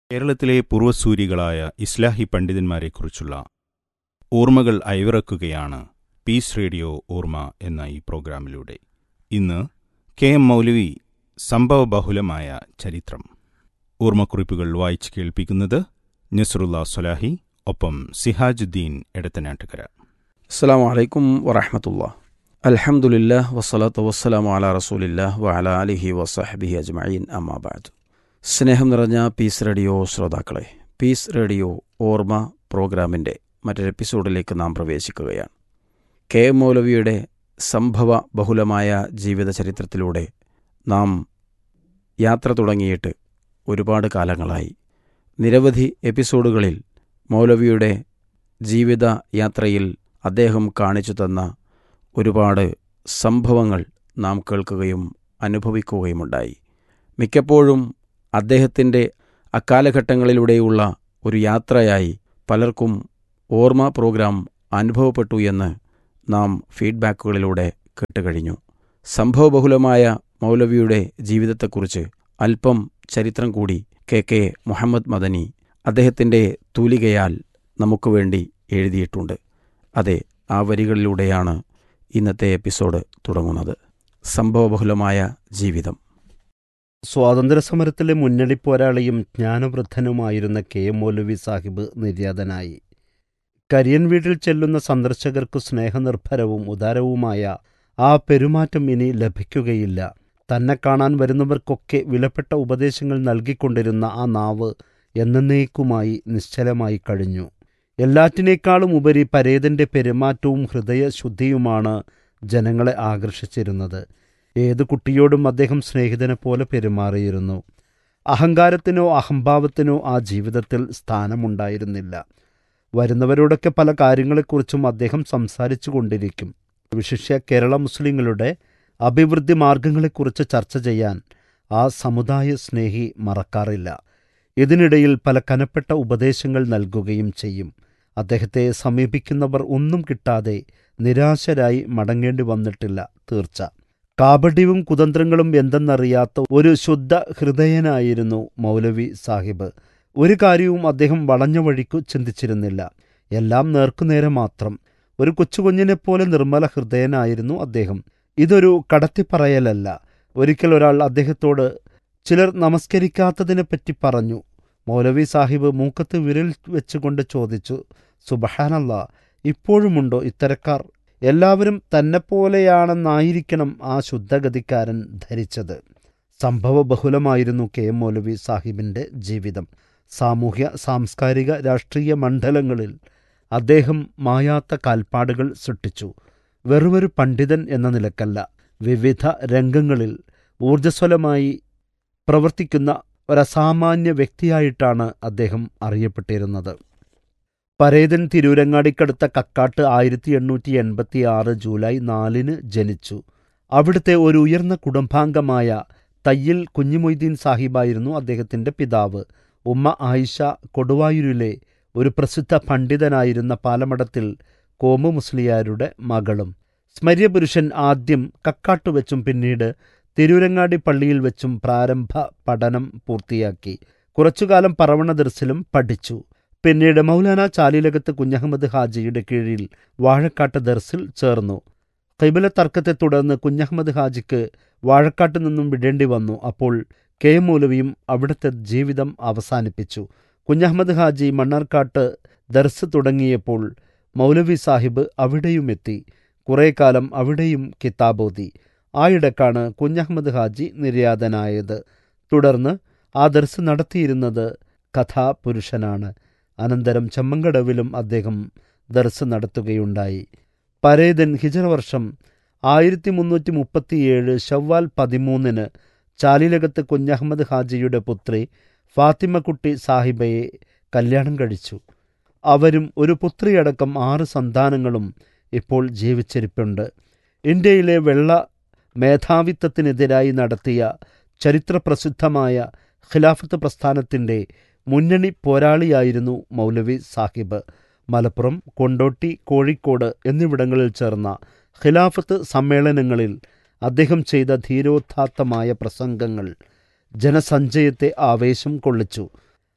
കേരളത്തിലെ പൂർവ്വസൂരികളായ ഇസ്ലാഹി പണ്ഡിതന്മാരെക്കുറിച്ചുള്ള ഓർമ്മകൾ അയവിറക്കുകയാണ് piece radio ഓർമ്മ എന്ന ഈ പ്രോഗ്രാമിലൂടെ ഇന്ന് കെ എം മൗലവി സംഭവബഹുലമായ ചരിത്രം ഓർമ്മക്കുറിപ്പുകൾ വായിച്ച് കേൾപ്പിക്കുന്നത് നസറുല്ല സൊലാഹി ഒപ്പം സിഹാജുദ്ദീൻ എടത്തനാട്ടുകര അസ്സാം വലൈക്കും വറഹമത്തുള്ള അൽഹംദുലില്ല വസ്സലാത്തു വസ്സലാമു അല റസൂലില്ല വഅല അലിഹി വസഹബിഹി അജ്മഈൻ അമ്മാബാദ് സ്നേഹം നിറഞ്ഞ പീസ് റേഡിയോ ശ്രോതാക്കളെ പീസ് റേഡിയോ ഓർമ്മ പ്രോഗ്രാമിൻ്റെ മറ്റൊരു എപ്പിസോഡിലേക്ക് നാം പ്രവേശിക്കുകയാണ് കെ എം മൗലവിയുടെ സംഭവ ബഹുലമായ ജീവിത ചരിത്രത്തിലൂടെ നാം യാത്ര തുടങ്ങിയിട്ട് ഒരുപാട് കാലങ്ങളായി നിരവധി എപ്പിസോഡുകളിൽ മൗലവിയുടെ ജീവിത യാത്രയിൽ അദ്ദേഹം കാണിച്ചു തന്ന ഒരുപാട് സംഭവങ്ങൾ നാം കേൾക്കുകയും അനുഭവിക്കുകയുമുണ്ടായി മിക്കപ്പോഴും അദ്ദേഹത്തിൻ്റെ അക്കാലഘട്ടങ്ങളിലൂടെയുള്ള ഒരു യാത്രയായി പലർക്കും ഓർമ്മ പ്രോഗ്രാം അനുഭവപ്പെട്ടു എന്ന് നാം ഫീഡ്ബാക്കുകളിലൂടെ കേട്ടുകഴിഞ്ഞു സംഭവബഹുലമായ മൗലവിയുടെ ജീവിതത്തെക്കുറിച്ച് അല്പം ചരിത്രം കൂടി കെ കെ മുഹമ്മദ് മദനി അദ്ദേഹത്തിൻ്റെ തൂലികയാൽ നമുക്ക് വേണ്ടി എഴുതിയിട്ടുണ്ട് അതെ ആ വരികളിലൂടെയാണ് ഇന്നത്തെ എപ്പിസോഡ് തുടങ്ങുന്നത് സംഭവബഹുലമായ ജീവിതം സ്വാതന്ത്ര്യസമരത്തിലെ മുന്നണി പോരാളിയും ജ്ഞാനവൃദ്ധനുമായിരുന്ന കെ എം മൗലവി സാഹിബ് നിര്യാതനായി കരിയൻ വീട്ടിൽ ചെല്ലുന്ന സന്ദർശകർക്കു സ്നേഹനിർഭരവും ഉദാരവുമായ ആ പെരുമാറ്റം ഇനി ലഭിക്കുകയില്ല തന്നെ കാണാൻ വരുന്നവർക്കൊക്കെ വിലപ്പെട്ട ഉപദേശങ്ങൾ നൽകിക്കൊണ്ടിരുന്ന ആ നാവ് എന്നേക്കുമായി നിശ്ചലമായി കഴിഞ്ഞു എല്ലാറ്റിനേക്കാളും ഉപരി പരേതന്റെ പെരുമാറ്റവും ഹൃദയശുദ്ധിയുമാണ് ജനങ്ങളെ ആകർഷിച്ചിരുന്നത് ഏതു കുട്ടിയോടും അദ്ദേഹം സ്നേഹിതനെ പോലെ പെരുമാറിയിരുന്നു അഹങ്കാരത്തിനോ അഹംഭാവത്തിനോ ആ ജീവിതത്തിൽ സ്ഥാനമുണ്ടായിരുന്നില്ല വരുന്നവരോടൊക്കെ പല കാര്യങ്ങളെക്കുറിച്ചും അദ്ദേഹം സംസാരിച്ചു കൊണ്ടിരിക്കും വിശിഷ്യ കേരള മുസ്ലിങ്ങളുടെ അഭിവൃദ്ധി മാർഗങ്ങളെക്കുറിച്ച് ചർച്ച ചെയ്യാൻ ആ സമുദായ സ്നേഹി മറക്കാറില്ല ഇതിനിടയിൽ പല കനപ്പെട്ട ഉപദേശങ്ങൾ നൽകുകയും ചെയ്യും അദ്ദേഹത്തെ സമീപിക്കുന്നവർ ഒന്നും കിട്ടാതെ നിരാശരായി മടങ്ങേണ്ടി വന്നിട്ടില്ല തീർച്ച കാപട്യവും കുതന്ത്രങ്ങളും എന്തെന്നറിയാത്ത ഒരു ശുദ്ധ ഹൃദയനായിരുന്നു മൗലവി സാഹിബ് ഒരു കാര്യവും അദ്ദേഹം വളഞ്ഞ വഴിക്കു ചിന്തിച്ചിരുന്നില്ല എല്ലാം നേർക്കുനേരെ മാത്രം ഒരു കൊച്ചുകുഞ്ഞിനെപ്പോലെ നിർമ്മല ഹൃദയനായിരുന്നു അദ്ദേഹം ഇതൊരു കടത്തിപ്പറയലല്ല ഒരിക്കൽ ഒരാൾ അദ്ദേഹത്തോട് ചിലർ നമസ്കരിക്കാത്തതിനെപ്പറ്റി പറഞ്ഞു മൗലവി സാഹിബ് മൂക്കത്ത് വിരൽ വെച്ചുകൊണ്ട് ചോദിച്ചു സുബഹാനല്ല ഇപ്പോഴുമുണ്ടോ ഇത്തരക്കാർ എല്ലാവരും തന്നെപ്പോലെയാണെന്നായിരിക്കണം ആ ശുദ്ധഗതിക്കാരൻ ധരിച്ചത് സംഭവ ബഹുലമായിരുന്നു കെ എം മൗലവി സാഹിബിൻ്റെ ജീവിതം സാമൂഹ്യ സാംസ്കാരിക രാഷ്ട്രീയ മണ്ഡലങ്ങളിൽ അദ്ദേഹം മായാത്ത കാൽപ്പാടുകൾ സൃഷ്ടിച്ചു വെറുമൊരു പണ്ഡിതൻ എന്ന നിലക്കല്ല വിവിധ രംഗങ്ങളിൽ ഊർജ്ജസ്വലമായി പ്രവർത്തിക്കുന്ന ഒരസാമാന്യ വ്യക്തിയായിട്ടാണ് അദ്ദേഹം അറിയപ്പെട്ടിരുന്നത് പരേതൻ തിരൂരങ്ങാടിക്കടുത്ത കക്കാട്ട് ആയിരത്തി എണ്ണൂറ്റി എൺപത്തി ആറ് ജൂലൈ നാലിന് ജനിച്ചു അവിടുത്തെ ഒരു ഉയർന്ന കുടുംബാംഗമായ തയ്യിൽ കുഞ്ഞിമൊയ്തീൻ സാഹിബായിരുന്നു അദ്ദേഹത്തിന്റെ പിതാവ് ഉമ്മ ആയിഷ കൊടുവായൂരിലെ ഒരു പ്രസിദ്ധ പണ്ഡിതനായിരുന്ന പാലമടത്തിൽ കോമു മുസ്ലിയാരുടെ മകളും സ്മര്യപുരുഷൻ ആദ്യം കക്കാട്ടു വെച്ചും പിന്നീട് തിരൂരങ്ങാടി പള്ളിയിൽ വെച്ചും പ്രാരംഭ പഠനം പൂർത്തിയാക്കി കുറച്ചുകാലം പറവണ ദർസിലും പഠിച്ചു പിന്നീട് മൗലാന ചാലിലകത്ത് കുഞ്ഞഹമ്മദ് ഹാജിയുടെ കീഴിൽ വാഴക്കാട്ട് ദർസിൽ ചേർന്നു കൈബല തർക്കത്തെ തുടർന്ന് കുഞ്ഞഹമ്മദ് ഹാജിക്ക് വാഴക്കാട്ട് നിന്നും വിടേണ്ടി വന്നു അപ്പോൾ കെ എം മൗലവിയും അവിടുത്തെ ജീവിതം അവസാനിപ്പിച്ചു കുഞ്ഞഹമ്മദ് ഹാജി മണ്ണാർക്കാട്ട് ദർസ് തുടങ്ങിയപ്പോൾ മൗലവി സാഹിബ് അവിടെയുമെത്തി കുറേ കാലം അവിടെയും കിതാബോതി ആയിടക്കാണ് കുഞ്ഞഹമ്മദ് ഹാജി നിര്യാതനായത് തുടർന്ന് ആ ദർസ് നടത്തിയിരുന്നത് കഥാപുരുഷനാണ് അനന്തരം ചെമ്മങ്കടവിലും അദ്ദേഹം ദർസ് നടത്തുകയുണ്ടായി പരേതൻ ഹിജറ വർഷം ആയിരത്തി മുന്നൂറ്റി മുപ്പത്തിയേഴ് ഷവ്വാൽ പതിമൂന്നിന് ചാലിലകത്ത് കുഞ്ഞഹമ്മദ് ഹാജിയുടെ പുത്രി ഫാത്തിമക്കുട്ടി സാഹിബയെ കല്യാണം കഴിച്ചു അവരും ഒരു പുത്രിയടക്കം ആറ് സന്താനങ്ങളും ഇപ്പോൾ ജീവിച്ചിരിപ്പുണ്ട് ഇന്ത്യയിലെ വെള്ള മേധാവിത്വത്തിനെതിരായി നടത്തിയ ചരിത്രപ്രസിദ്ധമായ ഖിലാഫത്ത് പ്രസ്ഥാനത്തിൻ്റെ മുന്നണി പോരാളിയായിരുന്നു മൗലവി സാഹിബ് മലപ്പുറം കൊണ്ടോട്ടി കോഴിക്കോട് എന്നിവിടങ്ങളിൽ ചേർന്ന ഖിലാഫത്ത് സമ്മേളനങ്ങളിൽ അദ്ദേഹം ചെയ്ത ധീരോത്ഥാത്തമായ പ്രസംഗങ്ങൾ ജനസഞ്ചയത്തെ ആവേശം കൊള്ളിച്ചു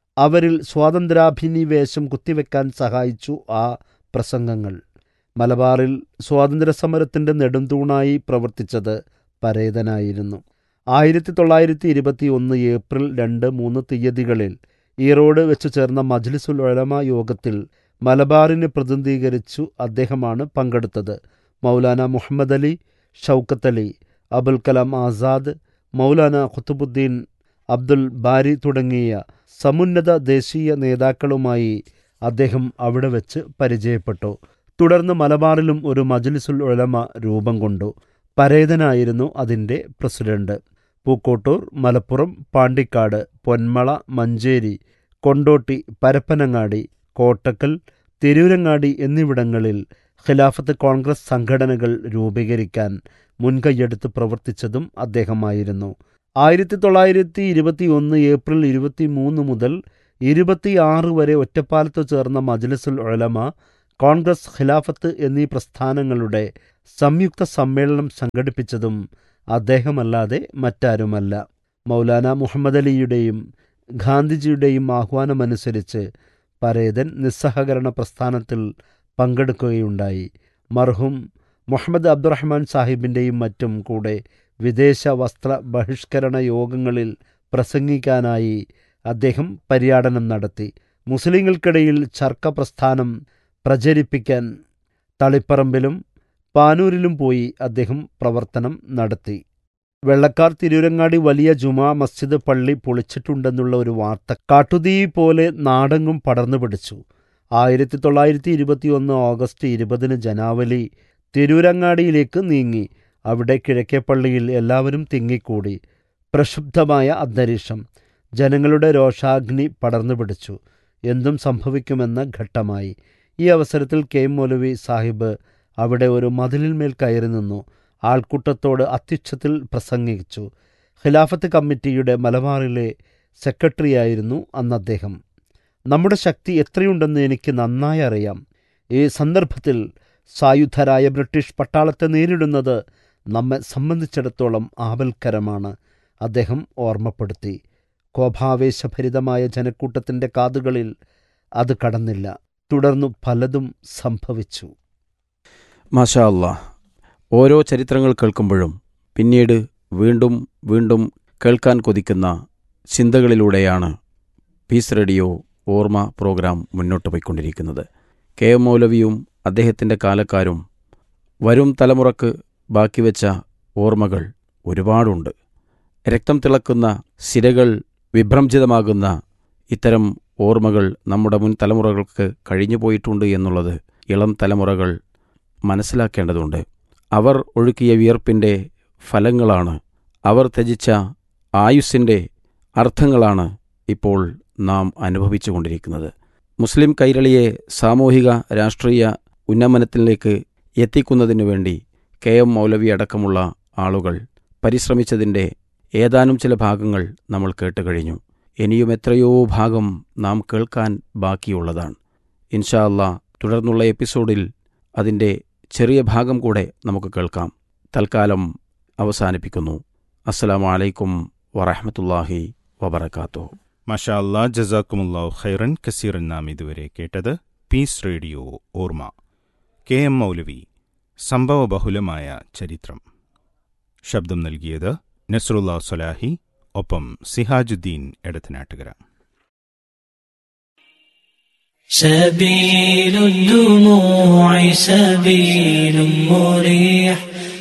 അവരിൽ സ്വാതന്ത്ര്യാഭിനിവേശം കുത്തിവെക്കാൻ സഹായിച്ചു ആ പ്രസംഗങ്ങൾ മലബാറിൽ സ്വാതന്ത്ര്യസമരത്തിൻ്റെ നെടുംതൂണായി പ്രവർത്തിച്ചത് പരേതനായിരുന്നു ആയിരത്തി തൊള്ളായിരത്തി ഇരുപത്തി ഒന്ന് ഏപ്രിൽ രണ്ട് മൂന്ന് തീയതികളിൽ ഈറോഡ് വെച്ച് ചേർന്ന മജ്ലിസുൽ ഉലമ യോഗത്തിൽ മലബാറിനെ പ്രതിനിധീകരിച്ചു അദ്ദേഹമാണ് പങ്കെടുത്തത് മൗലാന മുഹമ്മദ് അലി ഷൗക്കത്ത് അലി അബുൽ കലാം ആസാദ് മൗലാന ഖുത്തുബുദ്ദീൻ അബ്ദുൽ ബാരി തുടങ്ങിയ സമുന്നത ദേശീയ നേതാക്കളുമായി അദ്ദേഹം അവിടെ വെച്ച് പരിചയപ്പെട്ടു തുടർന്ന് മലബാറിലും ഒരു മജ്ലിസുൽ ഉലമ രൂപം കൊണ്ടു പരേതനായിരുന്നു അതിൻ്റെ പ്രസിഡന്റ് പൂക്കോട്ടൂർ മലപ്പുറം പാണ്ടിക്കാട് പൊന്മള മഞ്ചേരി കൊണ്ടോട്ടി പരപ്പനങ്ങാടി കോട്ടക്കൽ തിരൂരങ്ങാടി എന്നിവിടങ്ങളിൽ ഖിലാഫത്ത് കോൺഗ്രസ് സംഘടനകൾ രൂപീകരിക്കാൻ മുൻകൈയെടുത്ത് പ്രവർത്തിച്ചതും അദ്ദേഹമായിരുന്നു ആയിരത്തി തൊള്ളായിരത്തി ഇരുപത്തി ഒന്ന് ഏപ്രിൽ ഇരുപത്തി മൂന്ന് മുതൽ ഇരുപത്തിയാറ് വരെ ഒറ്റപ്പാലത്ത് ചേർന്ന മജ്ലിസുൽ ഉലമ കോൺഗ്രസ് ഖിലാഫത്ത് എന്നീ പ്രസ്ഥാനങ്ങളുടെ സംയുക്ത സമ്മേളനം സംഘടിപ്പിച്ചതും അദ്ദേഹമല്ലാതെ മറ്റാരുമല്ല മൗലാന മുഹമ്മദ് അലിയുടെയും ഗാന്ധിജിയുടെയും ആഹ്വാനമനുസരിച്ച് പരേതൻ നിസ്സഹകരണ പ്രസ്ഥാനത്തിൽ പങ്കെടുക്കുകയുണ്ടായി മർഹൂം മുഹമ്മദ് അബ്ദുറഹ്മാൻ സാഹിബിൻ്റെയും മറ്റും കൂടെ വിദേശ വസ്ത്ര ബഹിഷ്കരണ യോഗങ്ങളിൽ പ്രസംഗിക്കാനായി അദ്ദേഹം പര്യാടനം നടത്തി മുസ്ലിങ്ങൾക്കിടയിൽ ചർക്ക പ്രസ്ഥാനം പ്രചരിപ്പിക്കാൻ തളിപ്പറമ്പിലും പാനൂരിലും പോയി അദ്ദേഹം പ്രവർത്തനം നടത്തി വെള്ളക്കാർ തിരൂരങ്ങാടി വലിയ ജുമാ മസ്ജിദ് പള്ളി പൊളിച്ചിട്ടുണ്ടെന്നുള്ള ഒരു വാർത്ത കാട്ടുതീ പോലെ നാടെങ്ങും പടർന്നു പിടിച്ചു ആയിരത്തി തൊള്ളായിരത്തി ഇരുപത്തിയൊന്ന് ഓഗസ്റ്റ് ഇരുപതിന് ജനാവലി തിരൂരങ്ങാടിയിലേക്ക് നീങ്ങി അവിടെ കിഴക്കേപ്പള്ളിയിൽ എല്ലാവരും തിങ്ങിക്കൂടി പ്രക്ഷുബ്ധമായ അന്തരീക്ഷം ജനങ്ങളുടെ രോഷാഗ്നി പടർന്നു പിടിച്ചു എന്തും സംഭവിക്കുമെന്ന ഘട്ടമായി ഈ അവസരത്തിൽ കെ എം മൗലവി സാഹിബ് അവിടെ ഒരു മതിലിന്മേൽ കയറി നിന്നു ആൾക്കൂട്ടത്തോട് അത്യുച്ഛത്തിൽ പ്രസംഗിച്ചു ഖിലാഫത്ത് കമ്മിറ്റിയുടെ മലബാറിലെ സെക്രട്ടറിയായിരുന്നു അന്ന് അദ്ദേഹം നമ്മുടെ ശക്തി എത്രയുണ്ടെന്ന് എനിക്ക് നന്നായി അറിയാം ഈ സന്ദർഭത്തിൽ സായുധരായ ബ്രിട്ടീഷ് പട്ടാളത്തെ നേരിടുന്നത് നമ്മെ സംബന്ധിച്ചിടത്തോളം ആപൽക്കരമാണ് അദ്ദേഹം ഓർമ്മപ്പെടുത്തി കോപാവേശഭരിതമായ ജനക്കൂട്ടത്തിൻ്റെ കാതുകളിൽ അത് കടന്നില്ല തുടർന്നു പലതും സംഭവിച്ചു മാഷാ അല്ലാ ഓരോ ചരിത്രങ്ങൾ കേൾക്കുമ്പോഴും പിന്നീട് വീണ്ടും വീണ്ടും കേൾക്കാൻ കൊതിക്കുന്ന ചിന്തകളിലൂടെയാണ് പീസ് റേഡിയോ ഓർമ്മ പ്രോഗ്രാം മുന്നോട്ട് പോയിക്കൊണ്ടിരിക്കുന്നത് കെ എം മൗലവിയും അദ്ദേഹത്തിൻ്റെ കാലക്കാരും വരും തലമുറക്ക് ബാക്കി വെച്ച ഓർമ്മകൾ ഒരുപാടുണ്ട് രക്തം തിളക്കുന്ന സിരകൾ വിഭ്രംജിതമാകുന്ന ഇത്തരം ഓർമ്മകൾ നമ്മുടെ മുൻ തലമുറകൾക്ക് കഴിഞ്ഞു പോയിട്ടുണ്ട് എന്നുള്ളത് ഇളം തലമുറകൾ മനസ്സിലാക്കേണ്ടതുണ്ട് അവർ ഒഴുക്കിയ വിയർപ്പിൻ്റെ ഫലങ്ങളാണ് അവർ ത്യജിച്ച ആയുസ്സിൻ്റെ അർത്ഥങ്ങളാണ് ഇപ്പോൾ നാം അനുഭവിച്ചുകൊണ്ടിരിക്കുന്നത് മുസ്ലിം കൈരളിയെ സാമൂഹിക രാഷ്ട്രീയ ഉന്നമനത്തിലേക്ക് എത്തിക്കുന്നതിനു വേണ്ടി കെ എം മൗലവി അടക്കമുള്ള ആളുകൾ പരിശ്രമിച്ചതിൻ്റെ ഏതാനും ചില ഭാഗങ്ങൾ നമ്മൾ കേട്ടുകഴിഞ്ഞു ഇനിയും എത്രയോ ഭാഗം നാം കേൾക്കാൻ ബാക്കിയുള്ളതാണ് ഇൻഷാ അല്ലാ തുടർന്നുള്ള എപ്പിസോഡിൽ അതിൻ്റെ ചെറിയ ഭാഗം കൂടെ നമുക്ക് കേൾക്കാം തൽക്കാലം അവസാനിപ്പിക്കുന്നു അസ്സലാമു അലൈക്കും വറഹമത്തല്ലാഹി വബർക്കാത്തു മഷാ അല്ലാ ജസാക്കുമുല്ലാഹു ഖൈറൻ കസീറൻ നാം ഇതുവരെ കേട്ടത് പീസ് റേഡിയോ ഓർമ്മ കെ എം മൗലവി സംഭവബഹുലമായ ചരിത്രം ശബ്ദം നൽകിയത് നസ്രുല്ലാ സൊലാഹി ഒപ്പം സിഹാജുദ്ദീൻ എടത്തനാട്ടുകര سبيل الدموع سبيل مريح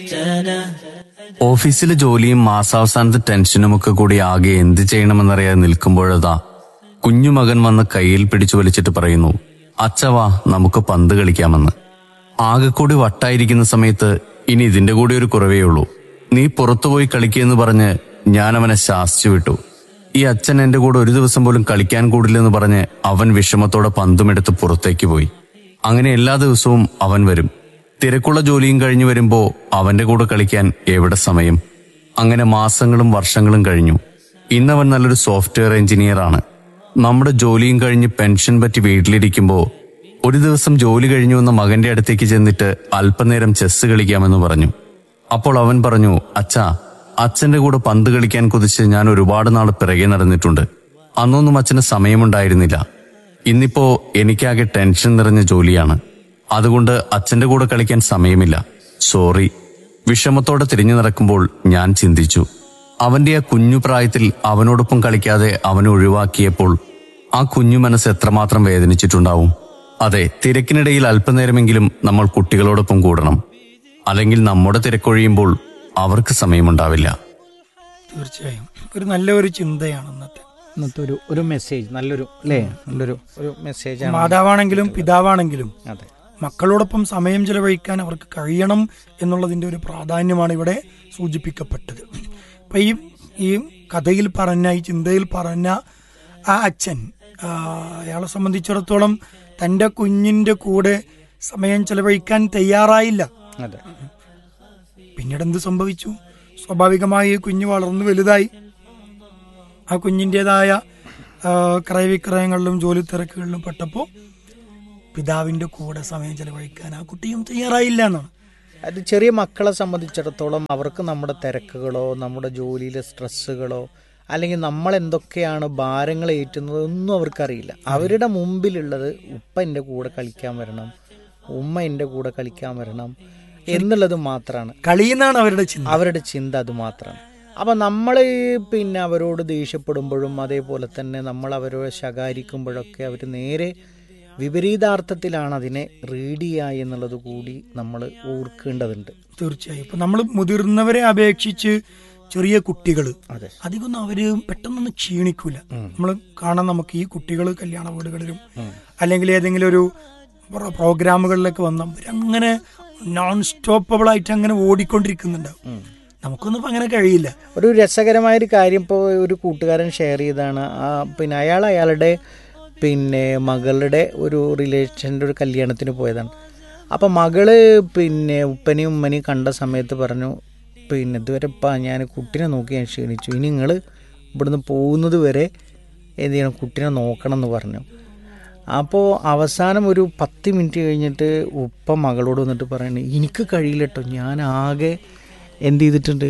ഓഫീസിലെ ജോലിയും മാസാവസാനത്തെ ടെൻഷനുമൊക്കെ കൂടി ആകെ എന്ത് ചെയ്യണമെന്നറിയാതെ നിൽക്കുമ്പോഴതാ കുഞ്ഞുമകൻ വന്ന് കയ്യിൽ പിടിച്ചു വലിച്ചിട്ട് പറയുന്നു അച്ചവാ നമുക്ക് പന്ത് കളിക്കാമെന്ന് ആകെ കൂടി വട്ടായിരിക്കുന്ന സമയത്ത് ഇനി ഇതിന്റെ കൂടി ഒരു കുറവേ ഉള്ളൂ നീ പുറത്തുപോയി കളിക്കുകയെന്ന് പറഞ്ഞ് ഞാൻ അവനെ ശാസിച്ചു വിട്ടു ഈ അച്ഛൻ എന്റെ കൂടെ ഒരു ദിവസം പോലും കളിക്കാൻ കൂടില്ലെന്ന് പറഞ്ഞ് അവൻ വിഷമത്തോടെ പന്തുമെടുത്ത് പുറത്തേക്ക് പോയി അങ്ങനെ എല്ലാ ദിവസവും അവൻ വരും തിരക്കുള്ള ജോലിയും കഴിഞ്ഞു വരുമ്പോ അവന്റെ കൂടെ കളിക്കാൻ എവിടെ സമയം അങ്ങനെ മാസങ്ങളും വർഷങ്ങളും കഴിഞ്ഞു ഇന്നവൻ നല്ലൊരു സോഫ്റ്റ്വെയർ എഞ്ചിനീയർ ആണ് നമ്മുടെ ജോലിയും കഴിഞ്ഞ് പെൻഷൻ പറ്റി വീട്ടിലിരിക്കുമ്പോ ഒരു ദിവസം ജോലി കഴിഞ്ഞു വന്ന മകന്റെ അടുത്തേക്ക് ചെന്നിട്ട് അല്പനേരം ചെസ് കളിക്കാമെന്ന് പറഞ്ഞു അപ്പോൾ അവൻ പറഞ്ഞു അച്ഛാ അച്ഛന്റെ കൂടെ പന്ത് കളിക്കാൻ കുതിച്ച് ഞാൻ ഒരുപാട് നാൾ പിറകെ നടന്നിട്ടുണ്ട് അന്നൊന്നും അച്ഛന് സമയമുണ്ടായിരുന്നില്ല ഇന്നിപ്പോ എനിക്കാകെ ടെൻഷൻ നിറഞ്ഞ ജോലിയാണ് അതുകൊണ്ട് അച്ഛന്റെ കൂടെ കളിക്കാൻ സമയമില്ല സോറി വിഷമത്തോടെ തിരിഞ്ഞു നടക്കുമ്പോൾ ഞാൻ ചിന്തിച്ചു അവന്റെ ആ കുഞ്ഞു പ്രായത്തിൽ അവനോടൊപ്പം കളിക്കാതെ അവനെ ഒഴിവാക്കിയപ്പോൾ ആ കുഞ്ഞു മനസ്സ് എത്രമാത്രം വേദനിച്ചിട്ടുണ്ടാവും അതെ തിരക്കിനിടയിൽ അല്പനേരമെങ്കിലും നമ്മൾ കുട്ടികളോടൊപ്പം കൂടണം അല്ലെങ്കിൽ നമ്മുടെ തിരക്കൊഴിയുമ്പോൾ അവർക്ക് സമയമുണ്ടാവില്ല തീർച്ചയായും ഒരു നല്ല ഒരു ചിന്തയാണ് ഇന്നത്തെ ഇന്നത്തെ ഒരു ഒരു മെസ്സേജ് നല്ലൊരു അല്ലേ നല്ലൊരു ഒരു മെസ്സേജ് മാതാവാണെങ്കിലും പിതാവാണെങ്കിലും അതെ മക്കളോടൊപ്പം സമയം ചെലവഴിക്കാൻ അവർക്ക് കഴിയണം എന്നുള്ളതിന്റെ ഒരു പ്രാധാന്യമാണ് ഇവിടെ സൂചിപ്പിക്കപ്പെട്ടത് അപ്പൊ ഈ ഈ കഥയിൽ പറഞ്ഞ ഈ ചിന്തയിൽ പറഞ്ഞ ആ അച്ഛൻ ആ, അയാളെ സംബന്ധിച്ചിടത്തോളം തന്റെ കുഞ്ഞിന്റെ കൂടെ സമയം ചെലവഴിക്കാൻ തയ്യാറായില്ല അതെ പിന്നീട് എന്ത് സംഭവിച്ചു സ്വാഭാവികമായി ഈ കുഞ്ഞ് വളർന്നു വലുതായി ആ കുഞ്ഞിൻ്റെതായ ക്രയവിക്രയങ്ങളിലും ജോലി തിരക്കുകളിലും പെട്ടപ്പോൾ പിതാവിന്റെ കൂടെ സമയം ചെലവഴിക്കാൻ ആ കുട്ടിയും തയ്യാറായില്ല എന്നാണ് അത് ചെറിയ മക്കളെ സംബന്ധിച്ചിടത്തോളം അവർക്ക് നമ്മുടെ തിരക്കുകളോ നമ്മുടെ ജോലിയിലെ സ്ട്രെസ്സുകളോ അല്ലെങ്കിൽ നമ്മൾ എന്തൊക്കെയാണ് ഭാരങ്ങൾ ഏറ്റുന്നത് ഒന്നും അവർക്കറിയില്ല അവരുടെ മുമ്പിലുള്ളത് ഉപ്പ എൻ്റെ കൂടെ കളിക്കാൻ വരണം ഉമ്മ എൻ്റെ കൂടെ കളിക്കാൻ വരണം എന്നുള്ളത് മാത്രമാണ് കളിയെന്നാണ് അവരുടെ ചിന്ത അവരുടെ ചിന്ത അത് മാത്രമാണ് അപ്പം നമ്മൾ പിന്നെ അവരോട് ദേഷ്യപ്പെടുമ്പോഴും അതേപോലെ തന്നെ നമ്മൾ അവരോട് ശകാരിക്കുമ്പോഴൊക്കെ അവർ നേരെ വിപരീതാർത്ഥത്തിലാണ് അതിനെ റീഡ് ചെയ്യുക എന്നുള്ളത് കൂടി നമ്മൾ ഓർക്കേണ്ടതുണ്ട് തീർച്ചയായും ഇപ്പൊ നമ്മൾ മുതിർന്നവരെ അപേക്ഷിച്ച് ചെറിയ കുട്ടികൾ അതെ അധികമൊന്നും അവര് പെട്ടെന്നൊന്നും ക്ഷീണിക്കൂല നമ്മൾ കാണാൻ നമുക്ക് ഈ കുട്ടികൾ കല്യാണ വീടുകളിലും അല്ലെങ്കിൽ ഏതെങ്കിലും ഒരു പ്ര- പ്രോഗ്രാമുകളിലൊക്കെ വന്ന അവരങ്ങനെ നോൺ സ്റ്റോപ്പബിൾ ആയിട്ട് അങ്ങനെ ഓടിക്കൊണ്ടിരിക്കുന്നുണ്ടാവും നമുക്കൊന്നും ഇപ്പൊ അങ്ങനെ കഴിയില്ല ഒരു രസകരമായൊരു കാര്യം ഇപ്പോൾ ഒരു കൂട്ടുകാരൻ ഷെയർ ചെയ്താണ് ആ പിന്നെ അയാൾ അയാളുടെ പിന്നെ മകളുടെ ഒരു റിലേഷൻ്റെ ഒരു കല്യാണത്തിന് പോയതാണ് അപ്പം മകള് പിന്നെ ഉപ്പനെയും ഉമ്മനെയും കണ്ട സമയത്ത് പറഞ്ഞു പിന്നെ ഇതുവരെ ഇപ്പം ഞാൻ കുട്ടീനെ നോക്കി ഞാൻ ക്ഷീണിച്ചു ഇനി നിങ്ങൾ ഇവിടുന്ന് പോകുന്നത് വരെ എന്ത് ചെയ്യണം കുട്ടീനെ നോക്കണം എന്ന് പറഞ്ഞു അപ്പോൾ അവസാനം ഒരു പത്ത് മിനിറ്റ് കഴിഞ്ഞിട്ട് ഉപ്പ മകളോട് വന്നിട്ട് പറയണേ എനിക്ക് കഴിയില്ല കേട്ടോ ഞാൻ ആകെ എന്ത് ചെയ്തിട്ടുണ്ട്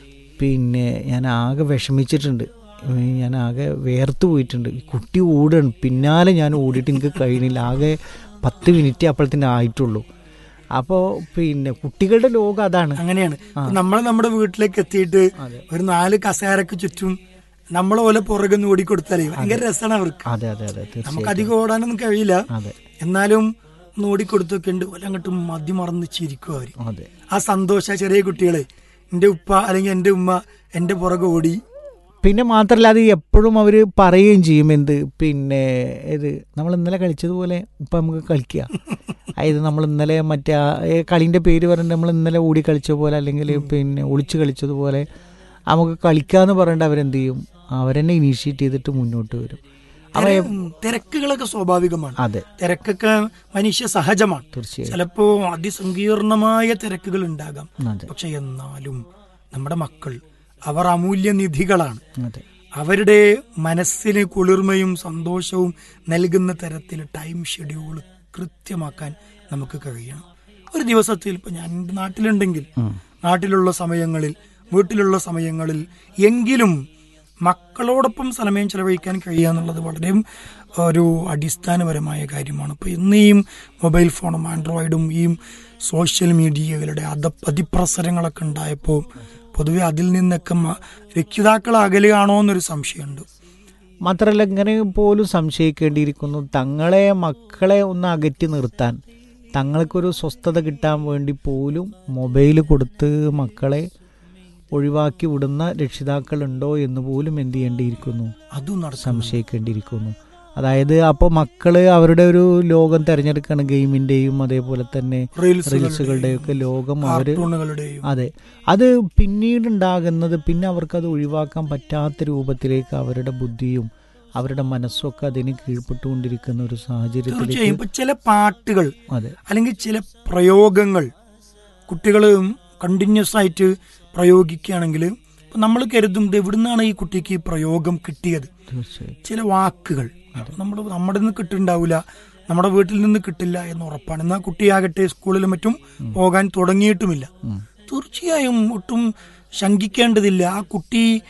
പിന്നെ ഞാൻ ആകെ വിഷമിച്ചിട്ടുണ്ട് ഏഹ് ഞാൻ ആകെ വേർത്ത് പോയിട്ടുണ്ട് ഈ കുട്ടി ഓടുകയാണ് പിന്നാലെ ഞാൻ ഓടിയിട്ട് എനിക്ക് കഴിയണില്ല ആകെ പത്ത് മിനിറ്റ് അപ്പോഴത്തേന് ആയിട്ടുള്ളൂ അപ്പോൾ പിന്നെ കുട്ടികളുടെ ലോകം അതാണ് അങ്ങനെയാണ് നമ്മൾ നമ്മുടെ വീട്ടിലേക്ക് എത്തിയിട്ട് ഒരു നാല് കസേരക്ക് ചുറ്റും നമ്മളെ പോലെ പുറകെ ഓടിക്കൊടുത്താലേ ഭയങ്കര രസമാണ് അവർക്ക് അതെ അതെ അതെ തീർച്ചയായും നമുക്ക് അധികം ഓടാനൊന്നും കഴിയില്ല അതെ എന്നാലും ഒന്ന് ഓടിക്കൊടുത്തൊക്കെ ഉണ്ട് ഓല അങ്ങോട്ട് മതിമറന്ന് ചിരിക്കും അവര് അതെ ആ സന്തോഷ ചെറിയ കുട്ടികളെ എന്റെ ഉപ്പ അല്ലെങ്കിൽ എന്റെ ഉമ്മ എന്റെ പുറകെ ഓടി പിന്നെ മാത്രമല്ല അത് എപ്പോഴും അവർ പറയുകയും ചെയ്യും എന്ത് പിന്നെ ഇത് നമ്മൾ ഇന്നലെ കളിച്ചതുപോലെ ഇപ്പം നമുക്ക് കളിക്കുക അതായത് നമ്മൾ ഇന്നലെ മറ്റേ ആ ഏ കളീൻ്റെ പേര് പറഞ്ഞിട്ട് നമ്മൾ ഇന്നലെ ഓടി കളിച്ച പോലെ അല്ലെങ്കിൽ പിന്നെ ഒളിച്ച് കളിച്ചതുപോലെ നമുക്ക് കളിക്കാന്ന് പറഞ്ഞിട്ട് അവരെന്ത് ചെയ്യും അവരെന്നെ ഇനീഷ്യേറ്റ് ചെയ്തിട്ട് മുന്നോട്ട് വരും അവ തിര- ഉം, തിരക്കുകളൊക്കെ സ്വാഭാവികമാണ് അതെ തിരക്കൊക്കെ മനുഷ്യ സഹജമാണ് തീർച്ചയായും ചിലപ്പോ അതിസങ്കീർണമായ തിരക്കുകൾ ഉണ്ടാകാം അതെ പക്ഷെ എന്നാലും നമ്മുടെ മക്കൾ അവർ അമൂല്യ നിധികളാണ് അതെ അവരുടെ മനസ്സിന് കുളിർമയും സന്തോഷവും നൽകുന്ന തരത്തിൽ ടൈം ഷെഡ്യൂൾ കൃത്യമാക്കാൻ നമുക്ക് കഴിയണം ഒരു ദിവസത്തിൽ ഇപ്പൊ ഞാൻ എൻ്റെ നാട്ടിലുണ്ടെങ്കിൽ നാട്ടിലുള്ള സമയങ്ങളിൽ വീട്ടിലുള്ള സമയങ്ങളിൽ എങ്കിലും മക്കളോടൊപ്പം സമയം ചെലവഴിക്കാൻ കഴിയുക എന്നുള്ളത് വളരെ ഒരു അടിസ്ഥാനപരമായ കാര്യമാണ് ഇപ്പൊ ഇന്ന് ഈ മൊബൈൽ ഫോണും ആൻഡ്രോയിഡും ഈ സോഷ്യൽ മീഡിയകളുടെ അത അതിപ്രസരങ്ങളൊക്കെ ഉണ്ടായപ്പോൾ പൊതുവെ അതിൽ നിന്നൊക്കെ മ- രക്ഷിതാക്കൾ അകലുകയാണോ എന്നൊരു സംശയമുണ്ട് മാത്രമല്ല ഇങ്ങനെ പോലും സംശയിക്കേണ്ടിയിരിക്കുന്നു തങ്ങളെ മക്കളെ ഒന്ന് അകറ്റി നിർത്താൻ തങ്ങൾക്കൊരു സ്വസ്ഥത കിട്ടാൻ വേണ്ടി പോലും മൊബൈൽ കൊടുത്ത് മക്കളെ ഒഴിവാക്കി വിടുന്ന രക്ഷിതാക്കളുണ്ടോ എന്ന് പോലും എന്ത് ചെയ്യേണ്ടിയിരിക്കുന്നു അതും നടക്കും സംശയിക്കേണ്ടിയിരിക്കുന്നു അതായത് അപ്പോൾ മക്കള് അവരുടെ ഒരു ലോകം തിരഞ്ഞെടുക്കുകയാണ് ഗെയിമിന്റെയും അതേപോലെ തന്നെ റീൽസുകളുടെയും ഒക്കെ ലോകം അവര് കാർട്ടൂണുകളുടെയും അതെ അത് പിന്നീട് ഉണ്ടാകുന്നത് പിന്നെ അവർക്കത് ഒഴിവാക്കാൻ പറ്റാത്ത രൂപത്തിലേക്ക് അവരുടെ ബുദ്ധിയും അവരുടെ മനസ്സൊക്കെ അതിന് കീഴ്പ്പെട്ടുകൊണ്ടിരിക്കുന്ന ഒരു തീർച്ചയായും സാഹചര്യത്തിലേക്ക് ഇപ്പൊ ചില പാട്ടുകൾ അതെ അല്ലെങ്കിൽ ചില പ്രയോഗങ്ങൾ കുട്ടികൾ കണ്ടിന്യൂസ് ആയിട്ട് പ്രയോഗിക്കുകയാണെങ്കിൽ നമ്മൾ കരുതും ഇത് എവിടുന്നാണ് ഈ കുട്ടിക്ക് ഈ പ്രയോഗം കിട്ടിയത് തീർച്ചയായും ചില വാക്കുകൾ നമ്മൾ നമ്മുടെ നിന്ന് കിട്ടുന്നുണ്ടാവില്ല നമ്മുടെ വീട്ടിൽ നിന്ന് കിട്ടില്ല എന്ന് ഉറപ്പാണ് എന്നാൽ കുട്ടിയാകട്ടെ സ്കൂളിലും മറ്റും പോകാൻ തുടങ്ങിയിട്ടുമില്ല തീർച്ചയായും ഒട്ടും ശങ്കിക്കേണ്ടതില്ല ആ കുട്ടി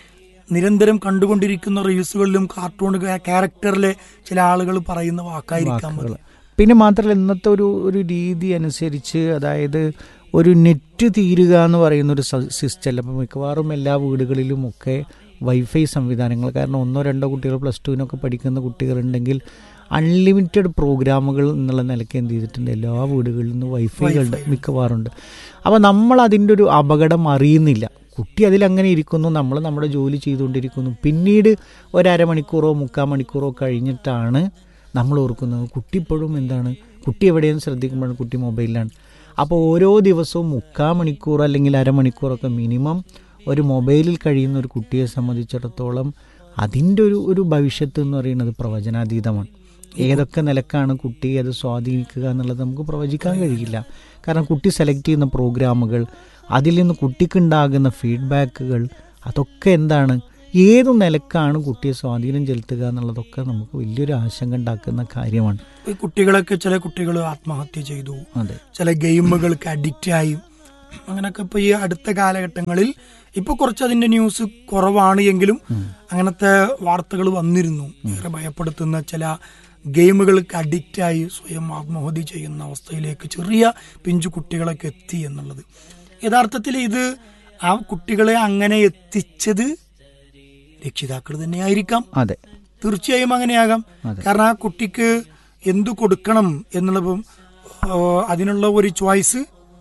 നിരന്തരം കണ്ടുകൊണ്ടിരിക്കുന്ന റീൽസുകളിലും കാർട്ടൂൺ ക്യാരക്ടറിലെ ചില ആളുകൾ പറയുന്ന വാക്കായിരിക്കാം മതി. വാക്കുകൾ പിന്നെ മാത്രമല്ല ഇന്നത്തെ ഒരു ഒരു രീതി അനുസരിച്ച് അതായത് ഒരു നെറ്റ് തീരുക എന്ന് പറയുന്ന ഒരു സിസ്റ്റം അല്ല അപ്പോൾ മിക്കവാറും എല്ലാ വീടുകളിലും ഒക്കെ വൈഫൈ സംവിധാനങ്ങൾ കാരണം ഒന്നോ രണ്ടോ കുട്ടികൾ പ്ലസ് ടുവിനൊക്കെ പഠിക്കുന്ന കുട്ടികളുണ്ടെങ്കിൽ അൺലിമിറ്റഡ് പ്രോഗ്രാമുകൾ എന്നുള്ള നിലയ്ക്ക് എന്ത് ചെയ്തിട്ടുണ്ട് എല്ലാ വീടുകളിൽ നിന്ന് വൈഫൈകളുണ്ട് മിക്കവാറുണ്ട് അപ്പോൾ നമ്മൾ അതിൻ്റെ ഒരു അപകടം അറിയുന്നില്ല കുട്ടി അതിലങ്ങനെ ഇരിക്കുന്നു നമ്മൾ നമ്മുടെ ജോലി ചെയ്തുകൊണ്ടിരിക്കുന്നു പിന്നീട് ഒരമണിക്കൂറോ മുക്കാൽ മണിക്കൂറോ കഴിഞ്ഞിട്ടാണ് നമ്മൾ ഓർക്കുന്നത് കുട്ടി ഇപ്പോഴും എന്താണ് കുട്ടി എവിടെയെന്ന് ശ്രദ്ധിക്കുമ്പോഴാണ് കുട്ടി മൊബൈലിലാണ് അപ്പോൾ ഓരോ ദിവസവും മുക്കാൽ മണിക്കൂർ അല്ലെങ്കിൽ അരമണിക്കൂറൊക്കെ മിനിമം ഒരു മൊബൈലിൽ കഴിയുന്ന ഒരു കുട്ടിയെ സംബന്ധിച്ചിടത്തോളം അതിൻ്റെ ഒരു ഒരു ഭവിഷ്യത്ത് എന്ന് പറയുന്നത് പ്രവചനാതീതമാണ് ഏതൊക്കെ നിലക്കാണ് കുട്ടി അത് സ്വാധീനിക്കുക എന്നുള്ളത് നമുക്ക് പ്രവചിക്കാൻ കഴിയില്ല കാരണം കുട്ടി സെലക്ട് ചെയ്യുന്ന പ്രോഗ്രാമുകൾ അതിൽ നിന്ന് കുട്ടിക്കുണ്ടാകുന്ന ഫീഡ്ബാക്കുകൾ അതൊക്കെ എന്താണ് ഏതു നിലക്കാണ് കുട്ടിയെ സ്വാധീനം ചെലുത്തുക എന്നുള്ളതൊക്കെ നമുക്ക് വലിയൊരു ആശങ്ക ഉണ്ടാക്കുന്ന കാര്യമാണ് ഈ കുട്ടികളൊക്കെ ചില കുട്ടികൾ ആത്മഹത്യ ചെയ്തു അതെ ചില ഗെയിമുകൾക്ക് അഡിക്റ്റ് ആയി അങ്ങനൊക്കെ ഇപ്പൊ ഈ അടുത്ത കാലഘട്ടങ്ങളിൽ ഇപ്പൊ കുറച്ച് അതിന്റെ ന്യൂസ് കുറവാണ് എങ്കിലും അങ്ങനത്തെ വാർത്തകൾ വന്നിരുന്നു ഏറെ ഭയപ്പെടുത്തുന്ന ചില ഗെയിമുകൾക്ക് അഡിക്റ്റ് ആയി സ്വയം ആത്മഹത്യ ചെയ്യുന്ന അവസ്ഥയിലേക്ക് ചെറിയ പിഞ്ചു കുട്ടികളൊക്കെ എത്തി എന്നുള്ളത് യഥാർത്ഥത്തിൽ ഇത് ആ കുട്ടികളെ അങ്ങനെ എത്തിച്ചത് രക്ഷിതാക്കൾ തന്നെയായിരിക്കാം അതെ തീർച്ചയായും അങ്ങനെയാകാം അതെ. കാരണം ആ കുട്ടിക്ക് എന്തു കൊടുക്കണം എന്നുള്ളതും ആ, അതിനുള്ള ഒരു ചോയ്സ്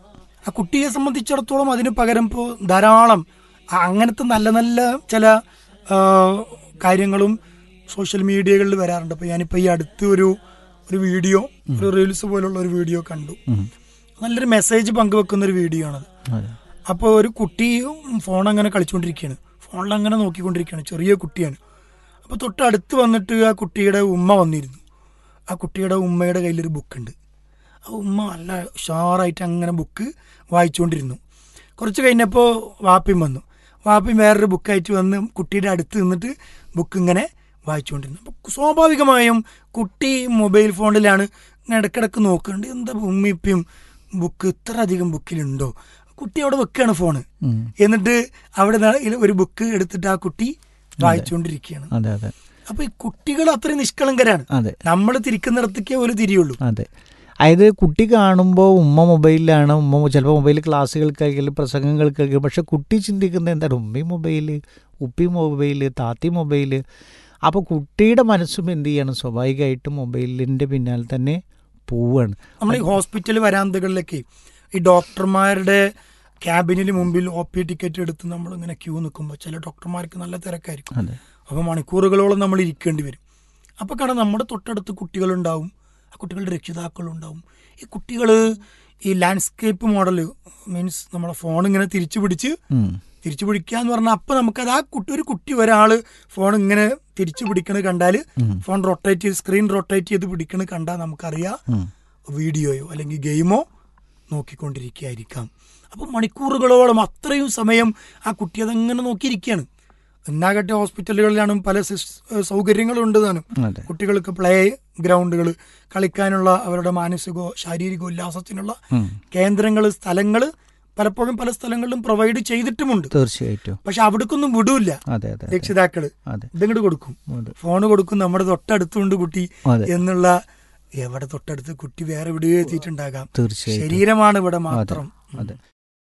ആ കുട്ടിയെ സംബന്ധിച്ചിടത്തോളം അതിന് പകരം ഇപ്പോൾ ധാരാളം ആ, അങ്ങനത്തെ നല്ല നല്ല ചില ആ, കാര്യങ്ങളും സോഷ്യൽ മീഡിയകളിൽ വരാറുണ്ട് അപ്പോൾ ഞാനിപ്പോൾ ഈ അടുത്ത് ഒരു ഒരു വീഡിയോ ഒരു റീൽസ് പോലുള്ള ഒരു വീഡിയോ കണ്ടു നല്ലൊരു മെസ്സേജ് പങ്കുവെക്കുന്ന ഒരു വീഡിയോ ആണത് അതെ അപ്പോൾ ഒരു കുട്ടി ഫോൺ അങ്ങനെ കളിച്ചുകൊണ്ടിരിക്കുകയാണ് ഫോണിൽ അങ്ങനെ നോക്കിക്കൊണ്ടിരിക്കുകയാണ് ചെറിയ കുട്ടിയാണ് അപ്പോൾ തൊട്ടടുത്ത് വന്നിട്ട് ആ കുട്ടിയുടെ ഉമ്മ വന്നിരുന്നു ആ കുട്ടിയുടെ ഉമ്മയുടെ കയ്യിലൊരു ബുക്കുണ്ട് ആ ഉമ്മ നല്ല ഉഷാറായിട്ട് അങ്ങനെ ബുക്ക് വായിച്ചുകൊണ്ടിരുന്നു കുറച്ച് കഴിഞ്ഞപ്പോൾ വാപ്പിയും വന്നു വാപ്പിയും വേറൊരു ബുക്കായിട്ട് വന്ന് കുട്ടിയുടെ അടുത്ത് നിന്നിട്ട് ബുക്ക് ഇങ്ങനെ വായിച്ചുകൊണ്ടിരുന്നു അപ്പോൾ സ്വാഭാവികമായും കുട്ടി മൊബൈൽ ഫോണിലാണ് ഇങ്ങനെ ഇടയ്ക്കിടയ്ക്ക് നോക്കുന്നുണ്ട് എന്താ ഉമ്മിപ്പിയും ബുക്ക് ഇത്ര അധികം ബുക്കിലുണ്ടോ കുട്ടി അവിടെ വെക്കുകയാണ് ഫോണ് ഉം. എന്നിട്ട് അവിടെ നിന്ന് ഒരു ബുക്ക് എടുത്തിട്ട് ആ കുട്ടി വായിച്ചുകൊണ്ടിരിക്കുകയാണ് അതെ അതെ അപ്പൊ ഈ കുട്ടികൾ അത്രയും നിഷ്കളങ്കരാണ് അതെ നമ്മൾ തിരിക്കുന്നിടത്തേക്കേ ഒരു തിരിയുള്ളൂ അതെ അതായത് കുട്ടി കാണുമ്പോൾ ഉമ്മ മൊബൈലിലാണ് ഉമ്മ ചിലപ്പോൾ മൊബൈൽ ക്ലാസ്സുകൾക്കായിരിക്കും പ്രസംഗങ്ങൾക്കായിരിക്കും പക്ഷെ കുട്ടി ചിന്തിക്കുന്നത് എന്താണ് ഉമ്മയും മൊബൈൽ ഉപ്പി മൊബൈൽ താത്തി മൊബൈൽ അപ്പോൾ കുട്ടിയുടെ മനസ്സും എന്ത് ചെയ്യണം സ്വാഭാവികമായിട്ടും മൊബൈലിൻ്റെ പിന്നാലെ തന്നെ പോവുകയാണ് നമ്മൾ ഈ ഹോസ്പിറ്റൽ വരാന്തകളിലൊക്കെ ഈ ഡോക്ടർമാരുടെ ക്യാബിനിന് മുമ്പിൽ ഒ പി ടിക്കറ്റ് എടുത്ത് നമ്മൾ ഇങ്ങനെ ക്യൂ നിൽക്കുമ്പോൾ ചില ഡോക്ടർമാർക്ക് നല്ല തിരക്കായിരിക്കും അതെ അപ്പോൾ മണിക്കൂറുകളോളം നമ്മൾ ഇരിക്കേണ്ടി വരും അപ്പോൾ കാരണം നമ്മുടെ തൊട്ടടുത്ത് കുട്ടികളുണ്ടാവും ആ കുട്ടികളുടെ രക്ഷിതാക്കളുണ്ടാവും ഈ കുട്ടികൾ ഈ ലാൻഡ്സ്കേപ്പ് മോഡൽ മീൻസ് നമ്മളെ ഫോൺ ഇങ്ങനെ തിരിച്ചു പിടിച്ച് ഉം. തിരിച്ചു പിടിക്കുക എന്ന് പറഞ്ഞാൽ അപ്പൊ നമുക്കത് ആ കുട്ടി ഒരു കുട്ടി ഒരാള് ഫോൺ ഇങ്ങനെ തിരിച്ചു പിടിക്കണത് കണ്ടാൽ ഫോൺ റൊട്ടേറ്റ് ചെയ്ത് സ്ക്രീൻ റൊട്ടേറ്റ് ചെയ്ത് പിടിക്കണത് കണ്ടാൽ നമുക്കറിയാം ഉം. വീഡിയോയോ അല്ലെങ്കിൽ ഗെയിമോ നോക്കിക്കൊണ്ടിരിക്കുകയായിരിക്കാം അപ്പോൾ മണിക്കൂറുകളോളം അത്രയും സമയം ആ കുട്ടി അതങ്ങനെ നോക്കിയിരിക്കുകയാണ് എന്നാകട്ടെ ഹോസ്പിറ്റലുകളിലാണ് പല സിസ്- സൗകര്യങ്ങളും ഉണ്ട് താനും അതെ കുട്ടികൾക്ക് പ്ലേ ഗ്രൗണ്ടുകൾ കളിക്കാനുള്ള അവരുടെ മാനസികോ ശാരീരികോ ഉല്ലാസത്തിനുള്ള ഉം. കേന്ദ്രങ്ങൾ സ്ഥലങ്ങൾ പലപ്പോഴും പല സ്ഥലങ്ങളിലും പ്രൊവൈഡ് ചെയ്തിട്ടുമുണ്ട് തീർച്ചയായിട്ടും പക്ഷെ അവിടേക്കൊന്നും വിടൂല അതെ അതെ അതെ രക്ഷിതാക്കള് അതെ ഇതിങ്ങോട്ട് കൊടുക്കും അതെ. ഫോണ് കൊടുക്കും നമ്മുടെ തൊട്ടടുത്തുണ്ട് കുട്ടി അതെ. എന്നുള്ള എവിടെ തൊട്ടടുത്ത് കുട്ടി വേറെ എവിടെയോ എത്തിയിട്ടുണ്ടാകാം തീർച്ചയായിട്ടും ശരീരമാണ് ഇവിടെ അതെ മാത്രം അതെ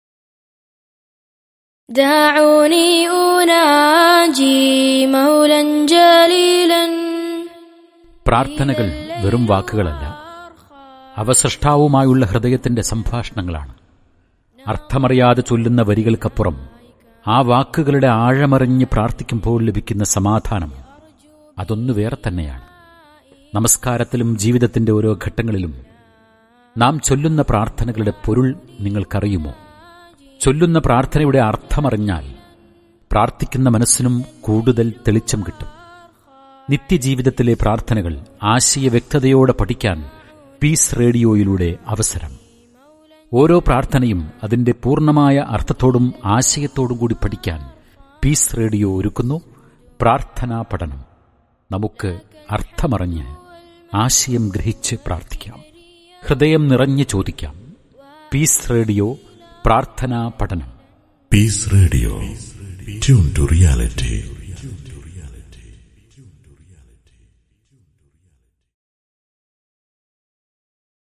دعوني أناجي مولا جليلا പ്രാർത്ഥനകൾ വെറും വാക്കുകളല്ല അവ സൃഷ്ടാവുമായുള്ള ഹൃദയത്തിന്റെ സംഭാഷണങ്ങളാണ് അർത്ഥമറിയാതെ ചൊല്ലുന്ന വരികൾക്കപ്പുറം ആ വാക്കുകളുടെ ആഴമറിഞ്ഞ് പ്രാർത്ഥിക്കുമ്പോൾ ലഭിക്കുന്ന സമാധാനം അതൊന്നു വേറെ തന്നെയാണ് നമസ്കാരത്തിലും ജീവിതത്തിന്റെ ഓരോ ഘട്ടങ്ങളിലും നാം ചൊല്ലുന്ന പ്രാർത്ഥനകളുടെ പൊരുൾ നിങ്ങൾക്കറിയുമോ ചൊല്ലുന്ന പ്രാർത്ഥനയുടെ അർത്ഥമറിഞ്ഞാൽ പ്രാർത്ഥിക്കുന്ന മനസ്സിനും കൂടുതൽ തെളിച്ചം കിട്ടും നിത്യജീവിതത്തിലെ പ്രാർത്ഥനകൾ ആശയ വ്യക്തതയോടെ പഠിക്കാൻ പീസ് റേഡിയോയിലൂടെ അവസരം ഓരോ പ്രാർത്ഥനയും അതിന്റെ പൂർണ്ണമായ അർത്ഥത്തോടും ആശയത്തോടും കൂടി പഠിക്കാൻ പീസ് റേഡിയോ ഒരുക്കുന്നു പ്രാർത്ഥനാ പഠനം നമുക്ക് അർത്ഥമറിഞ്ഞ് ആശയം ഗ്രഹിച്ച് പ്രാർത്ഥിക്കാം ഹൃദയം നിറഞ്ഞ് ചോദിക്കാം പീസ് റേഡിയോ പ്രാർത്ഥനാ പഠനം Peace Radio. Tune to reality.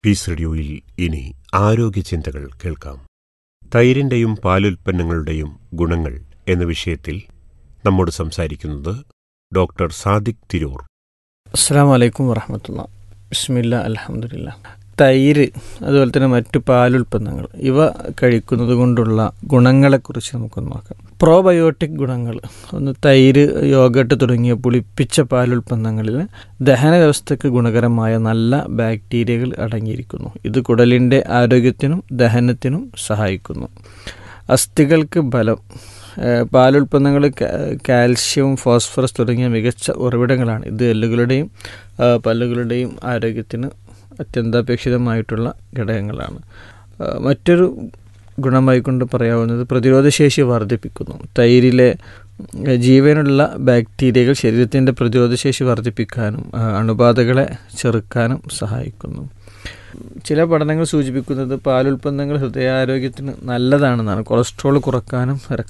Peace റേഡിയോയിൽ ഇനി ആരോഗ്യ ചിന്തകൾ കേൾക്കാം തൈരിന്റെയും പാലുൽപ്പന്നങ്ങളുടെയും ഗുണങ്ങൾ എന്ന വിഷയത്തിൽ നമ്മോട് സംസാരിക്കുന്നത് ഡോക്ടർ സാദിഖ് തിരൂർ അസ്സാം വലൈക്കും വറഹമത്തുള്ള ബിസ്മില്ല അലഹമുല്ല തൈര് അതുപോലെ തന്നെ മറ്റു പാലുൽപ്പന്നങ്ങൾ ഇവ കഴിക്കുന്നത് കൊണ്ടുള്ള ഗുണങ്ങളെക്കുറിച്ച് നമുക്കൊന്ന് നോക്കാം പ്രോബയോട്ടിക് ഗുണങ്ങൾ ഒന്ന് തൈര് യോഗട്ട് തുടങ്ങിയ പുളിപ്പിച്ച പാലുൽപ്പന്നങ്ങളിൽ ദഹന വ്യവസ്ഥയ്ക്ക് ഗുണകരമായ നല്ല ബാക്ടീരിയകൾ അടങ്ങിയിരിക്കുന്നു ഇത് കുടലിൻ്റെ ആരോഗ്യത്തിനും ദഹനത്തിനും സഹായിക്കുന്നു അസ്ഥികൾക്ക് ബലം ഏഹ് പാലുൽപ്പന്നങ്ങൾ കാ- കാൽസ്യവും ഫോസ്ഫറസ് തുടങ്ങിയ മികച്ച ഉറവിടങ്ങളാണ് ഇത് എല്ലുകളുടെയും ആ, പല്ലുകളുടെയും ആരോഗ്യത്തിന് അത്യന്താപേക്ഷിതമായിട്ടുള്ള ഘടകങ്ങളാണ് ആ, മറ്റൊരു ഗുണമായി കൊണ്ട് പറയാവുന്നത് പ്രതിരോധശേഷി വർദ്ധിപ്പിക്കുന്നു തൈരിലെ ഉം, ജീവനുള്ള ബാക്ടീരിയകൾ ശരീരത്തിൻ്റെ പ്രതിരോധശേഷി വർദ്ധിപ്പിക്കാനും ആ, അണുബാധകളെ ചെറുക്കാനും സഹായിക്കുന്നു ചില പഠനങ്ങൾ സൂചിപ്പിക്കുന്നത് പാലുൽപ്പന്നങ്ങൾ ഹൃദയാരോഗ്യത്തിന് നല്ലതാണെന്നാണ് കൊളസ്ട്രോൾ കുറക്കാനും